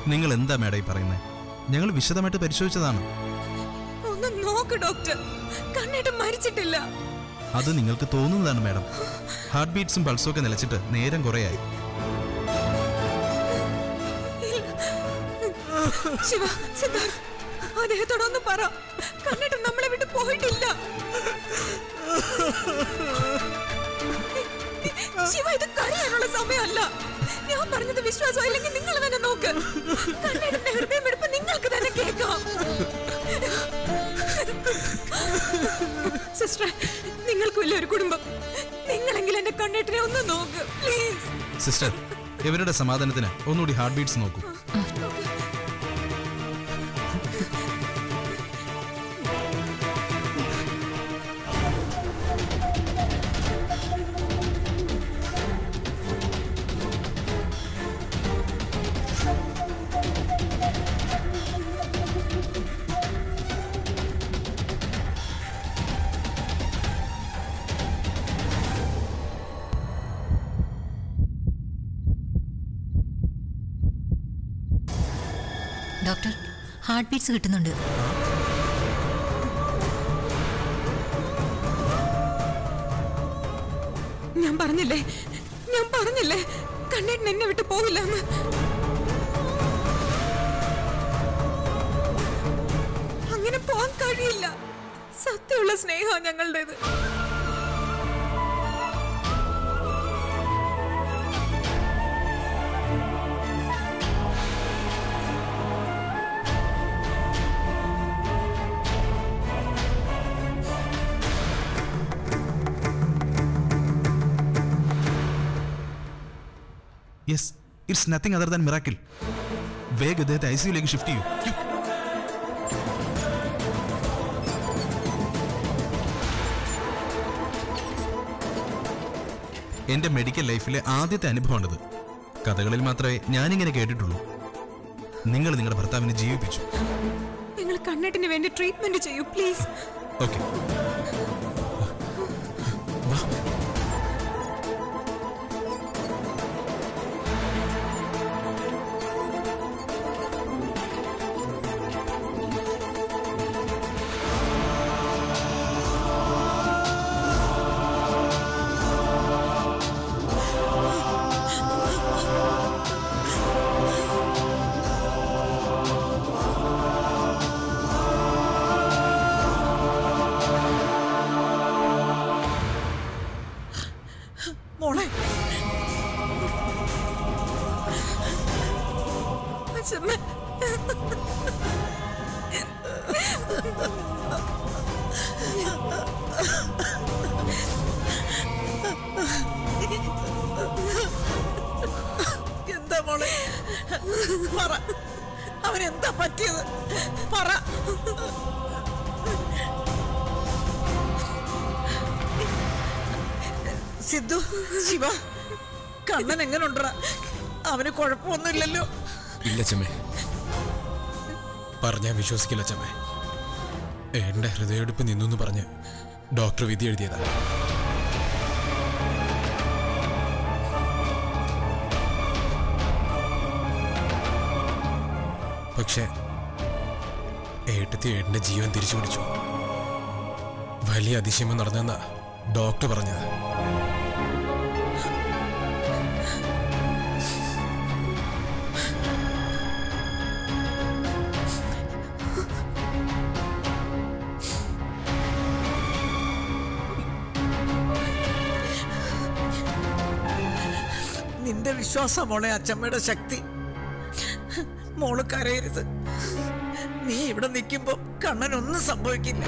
നിങ്ങൾ എന്താ മേഡം ഈ പറയുന്നത് ഞങ്ങൾ വിശദമായിട്ട് പരിശോധിച്ചതാണ് ഒന്ന് നോക്ക് ഡോക്ടർ കണ്ണേട്ടൻ മരിച്ചിട്ടില്ല അത് നിങ്ങൾക്ക് തോന്നുന്നതാണ് മാഡം ഹാർട്ട് ബീറ്റ്സും പൾസും ഒക്കെ നിലച്ചിട്ട് നേരം കുറേയായി ശിവ സിദ്ധാർത്ഥ് അദ്ദേഹത്തോടൊന്ന് പറ കണ്ണേട്ടൻ നമ്മളെ വിട്ട് പോയിട്ടില്ല ശിവ ഇത് കരയാനുള്ള സമയമല്ല ഞാൻ പറഞ്ഞത് വിശ്വാസം ഇല്ലെങ്കിൽ നിങ്ങൾ തന്നെ നോക്ക് കണ്ണേട്ടന്റെ ഹൃദയമെടുപ്പ് നിങ്ങൾക്ക് തന്നെ കേൾക്കാം സിസ്റ്റർ നിങ്ങൾക്കില്ല ഒരു കുടുംബം നിങ്ങളെങ്കിലും എന്റെ കണ്ണേട്ടിനെ ഒന്ന് നോക്ക് പ്ലീസ് സിസ്റ്റർ ഇവരുടെ സമാധാനത്തിന് ഒന്നുകൂടി ഹാർട്ട് ബീറ്റ്സ് നോക്കൂ ഡോക്ടർ ഹാർട്ട് ബീറ്റ്സ് കിട്ടുന്നുണ്ട് ഞാൻ പറഞ്ഞില്ലേ ഞാൻ പറഞ്ഞില്ലേ കണ്ണേട്ടൻ എന്നെ വിട്ട് പോവില്ല എന്ന് അങ്ങനെ പോവാൻ കഴിയില്ല സത്യമുള്ള സ്നേഹമാണ് ഞങ്ങളുടേത് yes it's nothing other than miracle വേഗം ഇദ്ദേഹത്തെ ഐ സിയുലേക്ക് ഷിഫ്റ്റ് ചെയ്യൂ യ്യോ. എന്റെ മെഡിക്കൽ ലൈഫിലെ ആദ്യത്തെ അനുഭവമാണിത് കഥകളിൽ മാത്രമേ ഞാനിങ്ങനെ കേട്ടിട്ടുള്ളൂ നിങ്ങൾ നിങ്ങളുടെ ഭർത്താവിനെ ജീവിപ്പിച്ചു നിങ്ങൾ കണ്ണേട്ടിന് വേണ്ടി ട്രീറ്റ്മെന്റ് ചെയ്യൂ പ്ലീസ് ഓക്കെ മോളെ അച്ഛമ്മ എന്താ മോളെ പറ അവനെന്താ പറ്റിയത് പറ സിദ്ധു ശിവ കണ്ണൻ എങ്ങനുണ്ടറ അവന് കുഴപ്പമൊന്നുമില്ലല്ലോ ഇല്ല ചമ്മേ പറഞ്ഞാൽ വിശ്വസിക്കില്ല ചമ്മേ എന്റെ ഹൃദയമെടുപ്പ് നിന്നു എന്ന് പറഞ്ഞ് ഡോക്ടർ വിധി എഴുതിയതാ പക്ഷേ ഏട്ടത്തി ഏട്ടന്റെ ജീവൻ തിരിച്ചു പിടിച്ചു വലിയ അതിശയമം നടന്നെന്നാ ഡോക്ടർ പറഞ്ഞത് നിന്റെ വിശ്വാസം മോളെ അച്ചമ്മയുടെ ശക്തി മോള് കരയരുത് നീ ഇവിടെ നിൽക്കുമ്പോ കണ്ണനൊന്നും സംഭവിക്കില്ല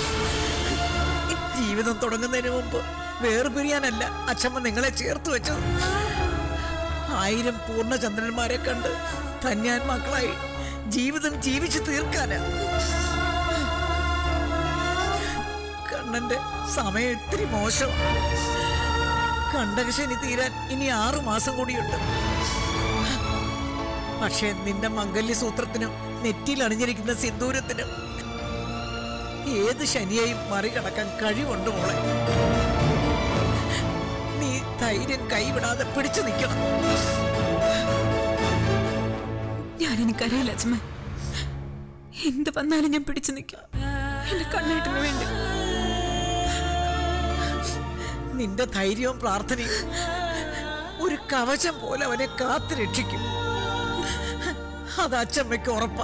ജീവിതം തുടങ്ങുന്നതിന് മുമ്പ് വേർപിരിയാനല്ല അച്ചമ്മ നിങ്ങളെ ചേർത്ത് വെച്ചത് ആയിരം പൂർണ്ണചന്ദ്രന്മാരെ കണ്ട് ധന്യാന്മാക്കളായി ജീവിതം ജീവിച്ചു തീർക്കാനാ കണ്ണന്റെ സമയം ഇത്തിരി മോശം കണ്ടകശനി തീരാൻ ഇനി ആറു മാസം കൂടിയുണ്ട് പക്ഷേ നിന്റെ മംഗല്യ സൂത്രത്തിനും നെറ്റിയിൽ അണിഞ്ഞിരിക്കുന്ന സിന്ദൂരത്തിനും ഏത് ശനിയെയും മറികടക്കാൻ കഴിവുണ്ട് മോളെ നീ ധൈര്യം കൈവിടാതെ പിടിച്ചു നിൽക്കണം ഞാൻ എനിക്കറിയില്ല അച്ഛമ്മ എന്ത് വന്നാലും ഞാൻ പിടിച്ചു നിൽക്കും എന്റെ കണ്ണേട്ടിന് വേണ്ടി നിന്റെ ധൈര്യവും പ്രാർത്ഥനയും ഒരു കവചം പോലെ അവനെ കാത്തു രക്ഷിക്കും അത് അച്ചമ്മയ്ക്ക് ഉറപ്പാ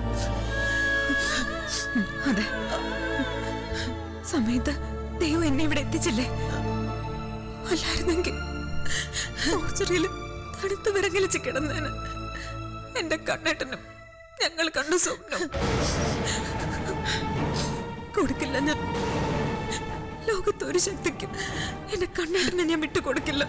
അതെ സമയത്ത് ദൈവം എന്നെ ഇവിടെ എത്തിച്ചില്ലേ അല്ലായിരുന്നെങ്കിൽ മോർച്ചറിയിൽ തണുത്ത് വിറങ്ങലിച്ച് കിടന്നേന് എന്റെ കണ്ണേട്ടനും ഞങ്ങൾ കണ്ട സ്വപ്നം കൊടുക്കില്ല ഞാൻ ലോകത്തൊരു ശക്തിക്കും എന്റെ കണ്ണേട്ടനെ ഞാൻ വിട്ടുകൊടുക്കില്ല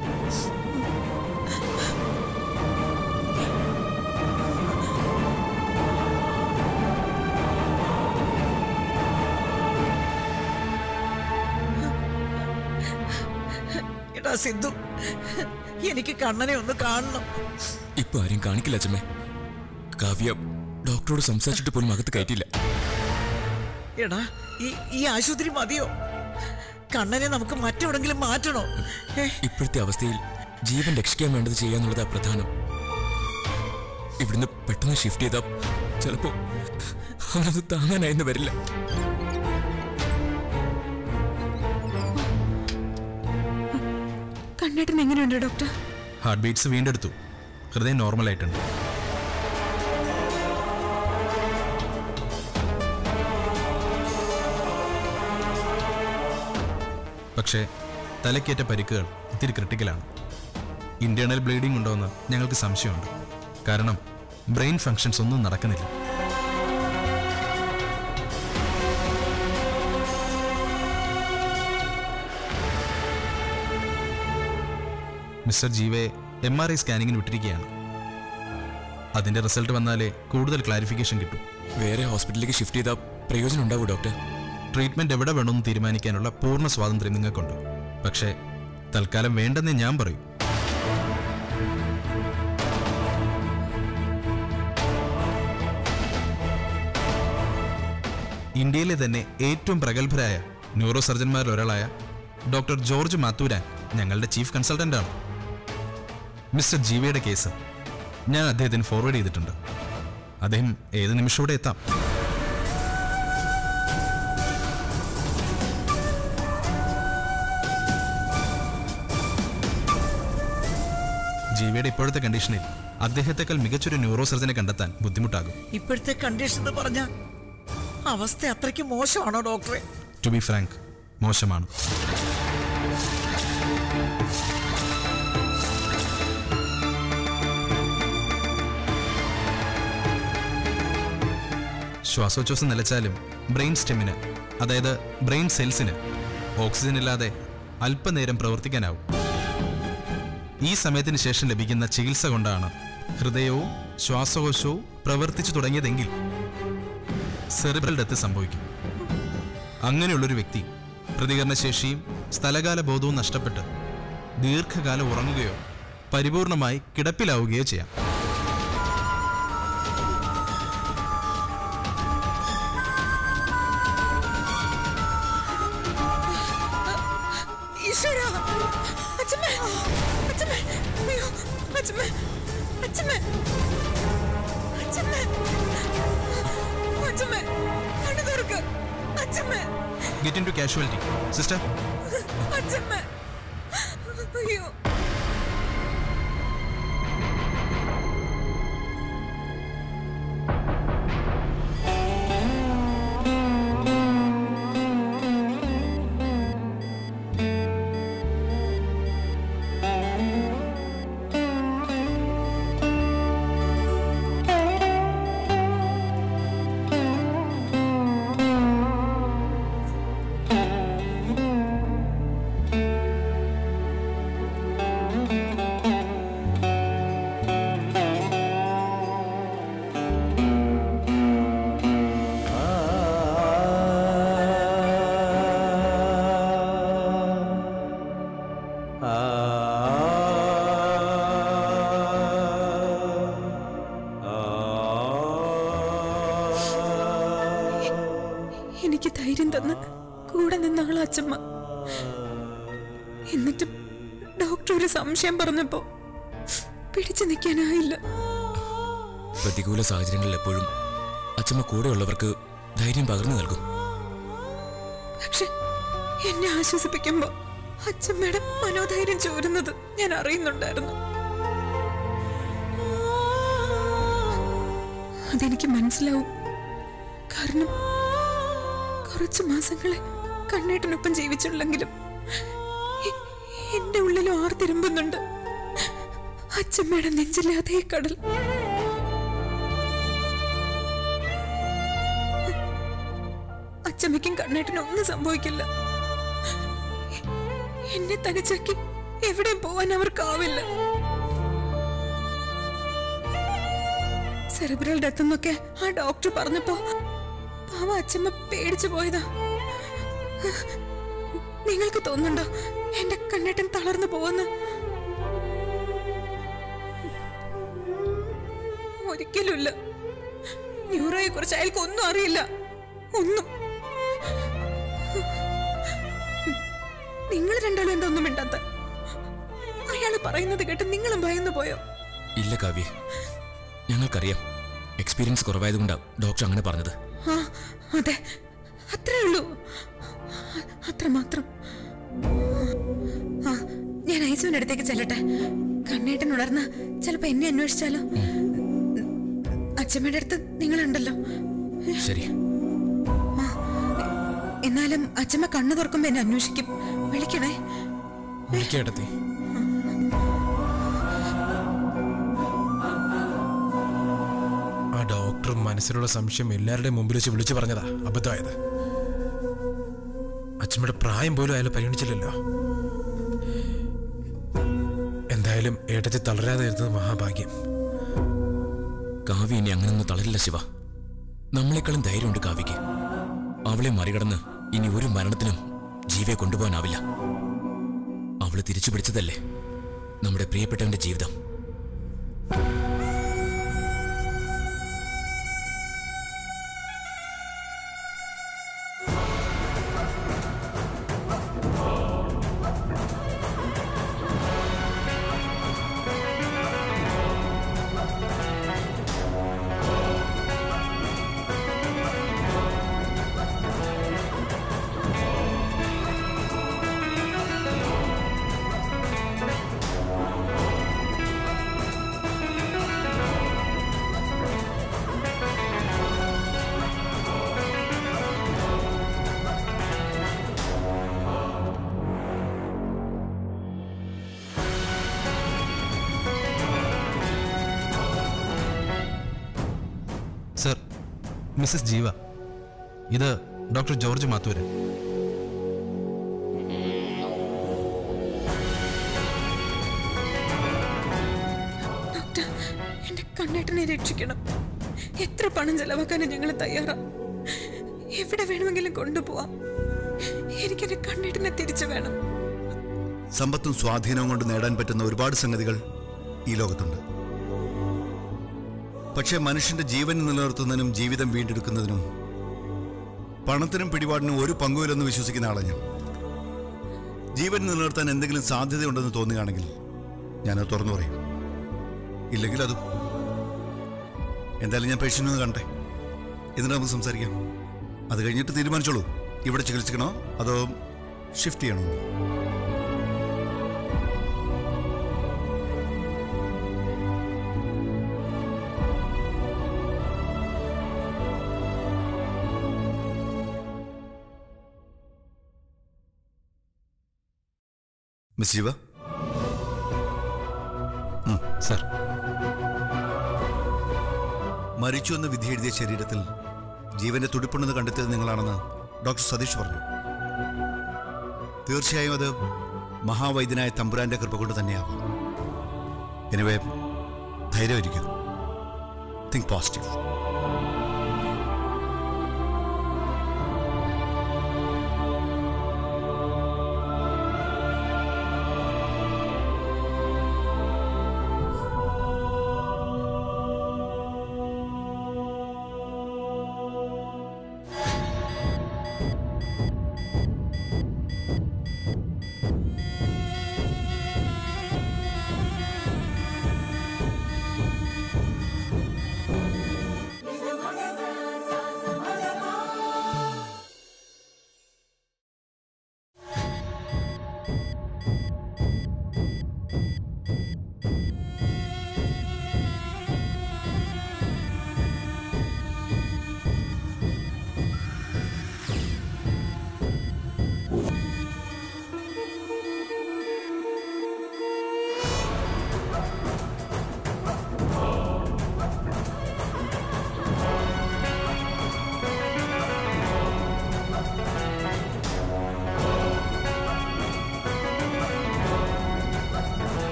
എടാ സിന്ധു എനിക്ക് കണ്ണനെ ഒന്ന് കാണണം ഇപ്പൊ ആരും കാണിക്കില്ല അച്ഛമ്മേ കാവ്യ ഡോക്ടറോട് സംസാരിച്ചിട്ട് പോലും അകത്ത് കയറ്റില്ല എടാ ഈ ഈ ആശുപത്രി മതിയോ കണ്ണനെ നമുക്ക് മറ്റെവിടെങ്കിലും മാറ്റണോ ഏ ഇപ്പോഴത്തെ അവസ്ഥയിൽ ജീവൻ രക്ഷിക്കാൻ വേണ്ടത് ചെയ്യാന്നുള്ളതാ പ്രധാനം ഇവിടുന്ന് പെട്ടെന്ന് ഷിഫ്റ്റ് ചെയ്താ ചിലപ്പോ അവനത് താങ്ങാനായെന്ന് വരില്ല കണ്ണേട്ടൻ എങ്ങനെയുണ്ട് ഡോക്ടർ ഹാർട്ട് ബീറ്റ്സ് വീണ്ടെടുത്തു ഹൃദയം നോർമൽ ആയിട്ടുണ്ട് പക്ഷേ തലക്കേറ്റ പരിക്കുകൾ ഇത്തിരി ക്രിട്ടിക്കലാണ് ഇന്റേണൽ ബ്ലീഡിംഗ് ഉണ്ടോയെന്ന് ഞങ്ങൾക്ക് സംശയമുണ്ട് കാരണം ബ്രെയിൻ ഫങ്ഷൻസ് ഒന്നും നടക്കുന്നില്ല മിസ്റ്റർ ജീവയെ എം ആർ ഐ സ്കാനിങ്ങിന് വിട്ടിരിക്കുകയാണ് അതിന്റെ റിസൾട്ട് വന്നാലേ കൂടുതൽ ക്ലാരിഫിക്കേഷൻ കിട്ടും വേറെ ഹോസ്പിറ്റലിലേക്ക് ഷിഫ്റ്റ് ചെയ്താൽ പ്രയോജനം ഉണ്ടാവും ഡോക്ടർ ട്രീറ്റ്മെന്റ് എവിടെ വേണമെന്ന് തീരുമാനിക്കാനുള്ള പൂർണ്ണ സ്വാതന്ത്ര്യം നിങ്ങൾക്കുണ്ട് പക്ഷേ തൽക്കാലം വേണ്ടെന്നേ ഞാൻ പറയൂ ഇന്ത്യയിലെ തന്നെ ഏറ്റവും പ്രഗത്ഭരായ ന്യൂറോ സർജന്മാരിൽ ഒരാളായ ഡോക്ടർ ജോർജ് മാത്തൂരാൻ ഞങ്ങളുടെ ചീഫ് കൺസൾട്ടന്റ് ആണ് മിസ്റ്റർ ജീവയുടെ കേസ് ഞാൻ അദ്ദേഹത്തിന് ഫോർവേഡ് ചെയ്തിട്ടുണ്ട് അദ്ദേഹം ഏത് നിമിഷം ഇവിടെ എത്താം ജീവയുടെ ഇപ്പോഴത്തെ കണ്ടീഷനിൽ അദ്ദേഹത്തെക്കാൾ മികച്ചൊരു ന്യൂറോ സർജനെ കണ്ടെത്താൻ ബുദ്ധിമുട്ടാകും ഇപ്പോഴത്തെ കണ്ടീഷൻ എന്ന് പറഞ്ഞ അവസ്ഥ അത്രയ്ക്ക് മോശമാണോ ഡോക്ടറെ ടു ബി ഫ്രാങ്ക് മോശമാണ് ശ്വാസോച്ഛ്വാസം നിലച്ചാലും ബ്രെയിൻ സ്റ്റെമിന് അതായത് ബ്രെയിൻ സെൽസിന് ഓക്സിജൻ ഇല്ലാതെ അല്പനേരം പ്രവർത്തിക്കാനാവും ഈ സമയത്തിന് ശേഷം ലഭിക്കുന്ന ചികിത്സ കൊണ്ടാണ് ഹൃദയവും ശ്വാസകോശവും പ്രവർത്തിച്ചു തുടങ്ങിയതെങ്കിൽ സെറിബ്രൽ ഡെത്ത് സംഭവിക്കും അങ്ങനെയുള്ളൊരു വ്യക്തി പ്രതികരണശേഷിയും സ്ഥലകാല ബോധവും നഷ്ടപ്പെട്ട് ദീർഘകാലം ഉറങ്ങുകയോ പരിപൂർണമായി കിടപ്പിലാവുകയോ ചെയ്യാം ഈശ്വര അച്ഛമ്മേ അച്ഛമ്മേ അയ്യോ അച്ഛമ്മേ അച്ഛമ്മേ അച്ഛമ്മേ അച്ഛമ്മേ കണ്ണു തുറക്ക് അച്ഛമ്മേ get into casualty sister അച്ഛമ്മേ അയ്യോ എനിക്ക് ധൈര്യം തന്ന് കൂടെ നിന്നാളാ അച്ഛമ്മ എന്നിട്ടും ഡോക്ടർ ഒരു സംശയം പറഞ്ഞപ്പോ പിടിച്ചു നിൽക്കാനായില്ല പ്രതികൂല സാഹചര്യങ്ങളിൽ എപ്പോഴും അച്ഛമ്മ കൂടെയുള്ളവർക്ക് ധൈര്യം പകർന്നു നൽകും പക്ഷെ എന്നെ ആശ്വസിപ്പിക്കുമ്പോ അച്ഛമ്മയുടെ മനോധൈര്യം ചോരുന്നത് ഞാൻ അറിയുന്നുണ്ടായിരുന്നു അതെനിക്ക് മനസ്സിലാവും കാരണം കുറച്ചു മാസങ്ങളെ കണ്ണേട്ടനൊപ്പം ജീവിച്ചുള്ളെങ്കിലും എ- എന്റെ ഉള്ളിൽ ആർത്തിരുമ്പുന്നുണ്ട് അച്ഛമ്മയുടെ നെഞ്ചിലെ അതേ കടൽ അച്ഛമ്മയ്ക്കും കണ്ണേട്ടനും ഒന്നും സംഭവിക്കില്ല എന്നെ തനിച്ചാക്കി എവിടെയും പോവാൻ അവർക്കാവില്ല സെറിബ്രൽ ഡെത്ത് എന്നൊക്കെ ആ ഡോക്ടർ പറഞ്ഞപ്പോ പാവ അച്ഛമ്മ പേടിച്ചു പോയതാ നിങ്ങൾക്ക് തോന്നുന്നുണ്ടോ എന്റെ കണ്ണേട്ടൻ തളർന്നു പോവെന്ന് ഒരിക്കലുമില്ല ന്യൂറോയെ കുറിച്ച് അയാൾക്ക് ഒന്നും അറിയില്ല ഒന്നും നിങ്ങൾ രണ്ടാളും എന്താ ഒന്നും മിണ്ടാത്ത അയാള് പറയുന്നത് കേട്ട് നിങ്ങളും ഭയന്നു പോയോ ഇല്ല കാവ്യ ഞങ്ങൾക്കറിയാം എക്സ്പീരിയൻസ് കുറവായതുകൊണ്ടാണ് ഡോക്ടർ അങ്ങനെ പറഞ്ഞത് ആ അതെ അത്രേ ഉള്ളൂ അത്രമാത്രം ആ ഞാൻ ഐസുവിന്റെ അടുത്തേക്ക് ചെല്ലട്ടെ കണ്ണേട്ടൻ ഉണർന്ന ചിലപ്പോ എന്നെ അന്വേഷിച്ചാലോ അച്ഛമ്മയുടെ അടുത്ത് നിങ്ങളുണ്ടല്ലോ ശരി എന്നാലും അച്ഛമ്മ കണ്ണു തുറക്കുമ്പോ എന്നെ അന്വേഷിക്കും വിളിക്കണേ വിളിക്കേട്ടത്തി ആ ഡോക്ടർ മനസ്സിലുള്ള സംശയം എല്ലാവരുടെയും മുമ്പിൽ വെച്ച് വിളിച്ചു പറഞ്ഞതാ അബദ്ധമായത് അച്ഛമ്മയുടെ പ്രായം പോലും അയാൾ പരിഗണിച്ചില്ലല്ലോ എന്തായാലും ഏട്ടത്തി തളരാതെ ഇരുന്നത് മഹാഭാഗ്യം കാവ്യ ഇനി അങ്ങനൊന്നും തളരില്ല ശിവ നമ്മളെക്കാളും ധൈര്യമുണ്ട് കാവ്യക്ക് അവളെ മറികടന്ന് ഇനി ഒരു മരണത്തിനും ജീവയെ കൊണ്ടുപോകാനാവില്ല അവള് തിരിച്ചു പിടിച്ചതല്ലേ നമ്മുടെ പ്രിയപ്പെട്ടവന്റെ ജീവിതം സർ മിസ്സസ് ജീവ ഇത് ഡോക്ടർ ജോർജ് മാത്തൂരൻ ഡോക്ടർ എന്റെ കണ്ണേട്ടനെ രക്ഷിക്കണം എത്ര പണം ചെലവാക്കാനും ഞങ്ങൾ തയ്യാറാ എവിടെ വേണമെങ്കിലും കൊണ്ടുപോവാം എനിക്ക് എന്റെ കണ്ണേട്ടനെ തിരിച്ചു വേണം സമ്പത്തും സ്വാധീനവും കൊണ്ട് നേടാൻ പറ്റുന്ന ഒരുപാട് സംഗതികൾ ഈ ലോകത്തുണ്ട് പക്ഷേ മനുഷ്യന്റെ ജീവൻ നിലനിർത്തുന്നതിനും ജീവിതം വീണ്ടെടുക്കുന്നതിനും പണത്തിനും പിടിപാടിനും ഒരു പങ്കുമില്ലെന്ന് വിശ്വസിക്കുന്ന ആളാണ് ഞാൻ ജീവൻ നിലനിർത്താൻ എന്തെങ്കിലും സാധ്യതയുണ്ടെന്ന് തോന്നുകയാണെങ്കിൽ ഞാനത് തുറന്നു പറയും ഇല്ലെങ്കിൽ അതും എന്തായാലും ഞാൻ പേഷ്യൻ്റ് ഒന്ന് കണ്ടേ എന്നിട്ട് നമുക്ക് സംസാരിക്കാം അത് കഴിഞ്ഞിട്ട് തീരുമാനിച്ചോളൂ ഇവിടെ ചികിത്സിക്കണോ അതോ ഷിഫ്റ്റ് ചെയ്യണോ മിസ് ജീവ സർ മരിച്ചു എന്ന് വിധി എഴുതിയ ശരീരത്തിൽ ജീവന്റെ തുടിപ്പുണ്ടെന്ന് കണ്ടെത്തിയത് നിങ്ങളാണെന്ന് ഡോക്ടർ സതീഷ് പറഞ്ഞു തീർച്ചയായും അത് മഹാവൈദ്യനായ തമ്പുരാന്റെ കൃപ കൊണ്ട് തന്നെയാവാം എനിവേ ധൈര്യമായിരിക്കും think positive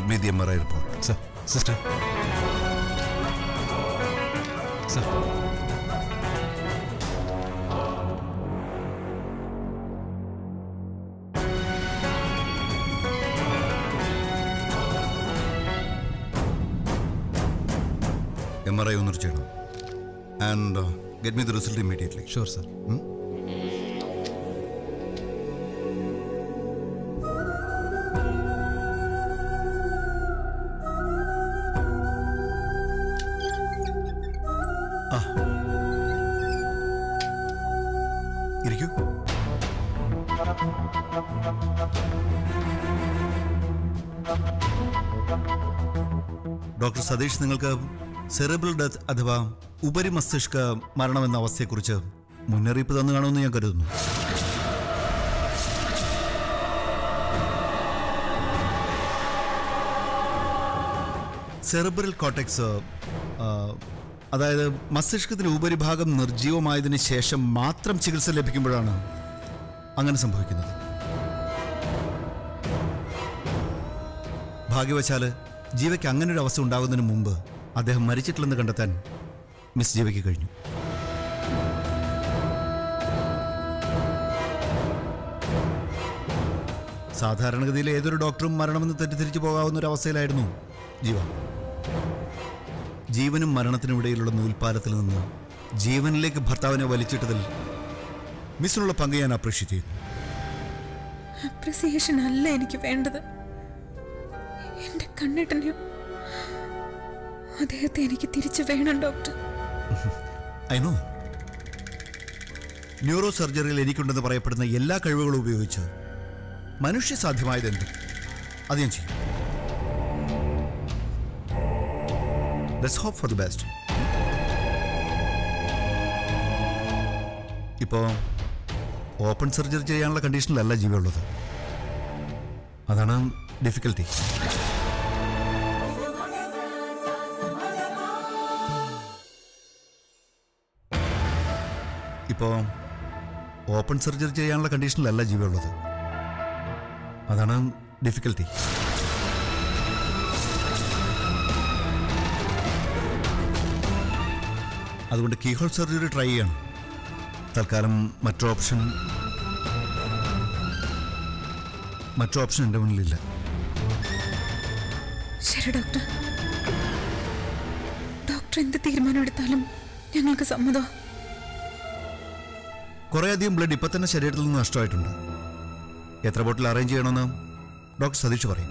get me the M R I report sir sister sir M R I ഒന്നും ചെയ്യണം and get me the result immediately sure sir ഇരിക്കൂ ഡോക്ടർ സതീഷ് നിങ്ങൾക്ക് സെറിബ്രൽ ഡെത്ത് അഥവാ ഉപരിമസ്തിഷ്ക മരണം എന്ന അവസ്ഥയെക്കുറിച്ച് മുന്നറിയിപ്പ് തന്നു കാണുമെന്ന് ഞാൻ കരുതുന്നു സെറിബ്രൽ കോട്ടക്സ് അതായത് മസ്തിഷ്കത്തിന്റെ ഉപരിഭാഗം നിർജീവമായതിനു ശേഷം മാത്രം ചികിത്സ ലഭിക്കുമ്പോഴാണ് അങ്ങനെ സംഭവിക്കുന്നത് ഭാഗ്യവശാല് ജീവയ്ക്ക് അങ്ങനെ ഒരു അവസ്ഥ ഉണ്ടാകുന്നതിന് മുമ്പ് അദ്ദേഹം മരിച്ചിട്ടില്ലെന്ന് കണ്ടെത്താൻ മിസ് ജീവയ്ക്ക് കഴിഞ്ഞു സാധാരണഗതിയിൽ ഏതൊരു ഡോക്ടറും മരണമെന്ന് തെറ്റിദ്ധരിച്ചു പോകാവുന്ന ഒരു അവസ്ഥയിലായിരുന്നു ജീവ ജീവനും മരണത്തിനും ഇടയിലുള്ള നൂൽപ്പാലത്തിൽ നിന്ന് ജീവനിലേക്ക് ഭർത്താവിനെ വലിച്ചിട്ടതിൽ മിസ്സിനുള്ള പങ്ക് ഞാൻ അപ്രീഷിയേറ്റ് ചെയ്യുന്നു അപ്രിസിയേഷൻ അല്ല എനിക്ക് വേണ്ടത് എന്റെ കണ്ണിട്ടനെയും അദ്ദേഹത്തെ എനിക്ക് തിരിച്ചു വേണം ഡോക്ടർ ഐ നോ ന്യൂറോ സർജറിയിൽ എനിക്കുണ്ടെന്ന് പറയപ്പെടുന്ന എല്ലാ കഴിവുകളും ഉപയോഗിച്ച് മനുഷ്യ സാധ്യമായതെന്തും അത് ഞാൻ ചെയ്യും let's hope for the best ഇപ്പോൾ ഓപ്പൺ സർജറി ചെയ്യാനുള്ള കണ്ടീഷനിലല്ല ജീവനുള്ളത് അതാണ് ഡിഫിക്കൽട്ടി ഇപ്പോൾ ഓപ്പൺ സർജറി ചെയ്യാനുള്ള കണ്ടീഷനിലല്ല ജീവനുള്ളത് അതാണ് ഡിഫിക്കൽട്ടി അതുകൊണ്ട് കീഹോൾ സർജറി ട്രൈ ചെയ്യണം തൽക്കാലം മറ്റു ഓപ്ഷൻ മറ്റു ഓപ്ഷൻ എൻ്റെ മുന്നിലില്ല ശരി ഡോക്ടർ ഡോക്ടർ എന്ത് തീരുമാനം എടുത്താലും ഞങ്ങൾക്ക് സമ്മതം കുറേയധികം ബ്ലഡ് ഇപ്പം തന്നെ ശരീരത്തിൽ നിന്ന് നഷ്ടമായിട്ടുണ്ട് എത്ര ബോട്ടിൽ അറേഞ്ച് ചെയ്യണമെന്ന് ഡോക്ടർ സതീഷ് പറയും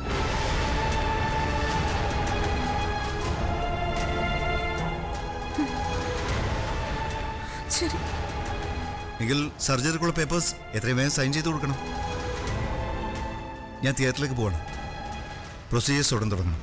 ശരി എങ്കിൽ സർജറിക്കുള്ള പേപ്പേഴ്സ് എത്രയും വേഗം സൈൻ ചെയ്ത് കൊടുക്കണം ഞാൻ തിയേറ്ററിലേക്ക് പോവാണ് പ്രൊസീജിയേഴ്സ് ഉടൻ തുടങ്ങണം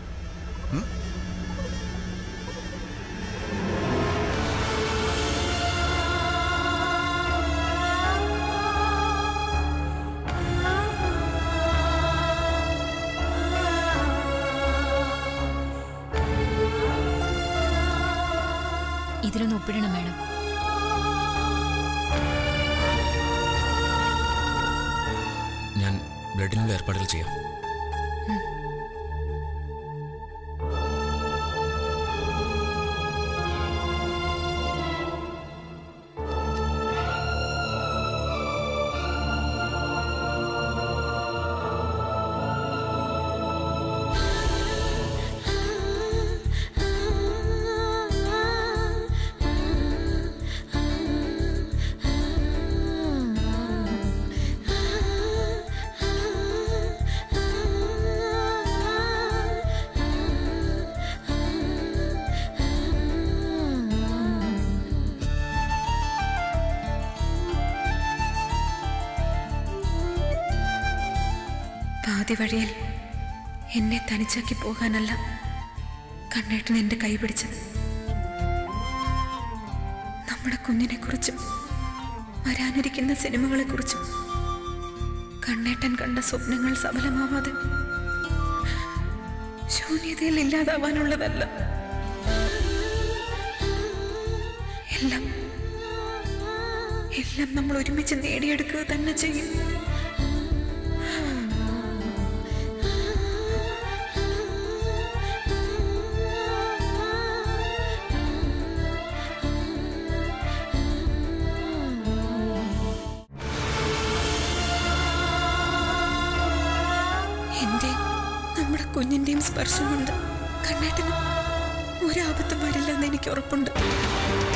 ഇതിലൊന്ന് ഒപ്പിടണം മാഡം ഞാൻ ബ്ലഡിനുള്ള ഏർപ്പാടുകൾ ചെയ്യാം പാതി വഴിയിൽ എന്നെ തനിച്ചാക്കി പോകാനല്ല കണ്ണേട്ടൻ എന്റെ കൈ പിടിച്ചത് നമ്മുടെ കുഞ്ഞിനെ കുറിച്ചും വരാനിരിക്കുന്ന സിനിമകളെ കുറിച്ചും കണ്ണേട്ടൻ കണ്ട സ്വപ്നങ്ങൾ സഫലമാവാതെ ശൂന്യതയിൽ ഇല്ലാതാവാനുള്ളതല്ല എല്ലാം എല്ലാം നമ്മൾ ഒരുമിച്ച് നേടിയെടുക്കുക തന്നെ ചെയ്യും കുഞ്ഞിന്റെയും സ്പർശം കൊണ്ട് കണ്ണേട്ടനും ഒരാപത്തും വരില്ലെന്ന് എനിക്ക് ഉറപ്പുണ്ട്